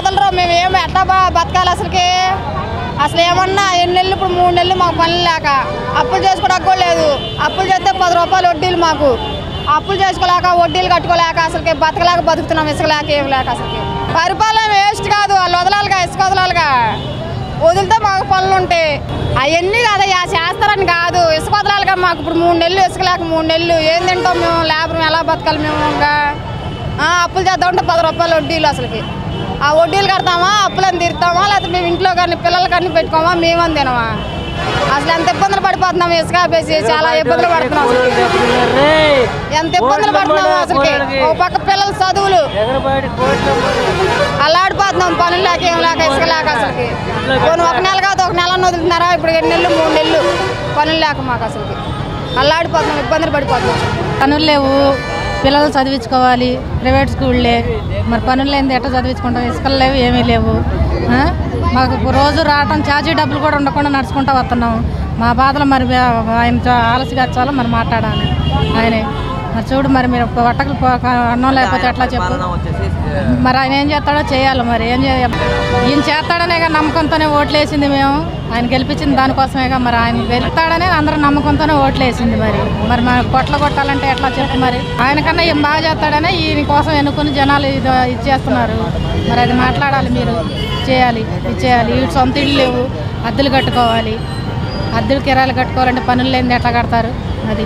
వదలరు మేము ఏం ఎట్లా బ- బతకాలి అసలుకి అసలు ఏమన్నా ఎన్ని నెలలు ఇప్పుడు మూడు నెలలు మాకు పనులు లేక అప్పులు చేసుకోవడానికి కూడా లేదు అప్పులు చేస్తే పది రూపాయలు వడ్డీలు మాకు అప్పులు చేసుకోలేక వడ్డీలు కట్టుకోలేక అసలుకి బతకలేక బతుకుతున్నాం ఇసుక లేక ఏం లేక అసలుకి పరిపాలన వేస్ట్ కాదు వాళ్ళు వదలాలిగా ఇసుక వదలాలిగా వదిలితే మాకు పనులు ఉంటాయి అవన్నీ కాదయ్యా చేస్తారని కాదు ఇసుక వదలాలిగా మాకు ఇప్పుడు మూడు నెలలు ఇసుక లేక మూడు నెలలు ఏం తింటాం మేము లేబర్ ఎలా బతకాలి మేము ఇంకా ఆ, అప్పులు చేద్దామంటే పది రూపాయలు వడ్డీలు అసలుకి ఆ వడ్డీలు కడతామా అప్పులను తీరుతామా లేకపోతే మేము ఇంట్లో కానీ పిల్లలకి అన్ని పెట్టుకోమా మేమని తినమా అసలు ఎంత ఇబ్బందులు పడిపోతున్నాం ఇసుక ఆపేసి చాలా ఇబ్బందులు పడుతున్నాం అసలుకి. ఎంత ఇబ్బందులు పడుతున్నాం అసలుకి ఒక పక్క పిల్లల చదువులు అల్లాడిపోతున్నాం పనులు లేక ఏం లేక ఇసుక లేక అసలుకి పోనీ ఒక నెల కాదు ఒక నెల వదులుతున్నారా ఇప్పుడు రెండు నెలలు మూడు నెలలు పనులు లేక మాకు అసలుకి అల్లాడిపోతున్నాం ఇబ్బందులు పడిపోతున్నాం పనులు లేవు పిల్లలు చదివించుకోవాలి ప్రైవేట్ స్కూళ్ళే మరి పనులు లేనిది ఎట్లా చదివించుకుంటాం ఇసుకలు లేవు ఏమీ లేవు ఆ? మాకు రోజు రావటం ఛార్జీ డబ్బులు కూడా ఉండకుండా నడుచుకుంటూ వస్తున్నాం మా బాధలు మరి మే- ఆయన ఆలస్యంగా చాలా మరి మాట్లాడాలి ఆయనే మరి చూడు మరి మీరు వట్టకలు అన్నం లేకపోతే ఎట్లా చెప్పు మరి ఆయన ఏం చేస్తాడో చేయాలి మరి ఏం చేయాలి ఈయన చేస్తాడనే నమ్మకంతోనే ఓట్లు వేసింది మేము ఆయన గెలిపించింది దానికోసమేగా మరి ఆయన గెలుస్తాడనే అందరూ నమ్మకంతోనే ఓట్లు వేసింది మరి మరి మన పొట్ల కొట్టాలంటే ఎట్లా చెప్పు మరి ఆయన కన్నా ఏం బాగా చేస్తాడనే ఈయన కోసం ఎన్నుకుని జనాలు ఇది ఇచ్చేస్తున్నారు మరి అది మాట్లాడాలి మీరు చేయాలి ఇచ్చేయాలి వీటి సొంత ఇళ్ళు లేవు అద్దెలు కట్టుకోవాలి అద్దెలు కిరాయిలు కట్టుకోవాలంటే పనులు లేనిది ఎట్లా కడతారు అది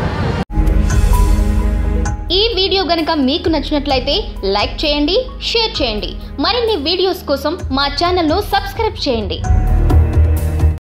ఈ వీడియో గనుక మీకు నచ్చినట్లయితే లైక్ చేయండి షేర్ చేయండి మరిన్ని వీడియోస్ కోసం మా ఛానల్ను సబ్స్క్రైబ్ చేయండి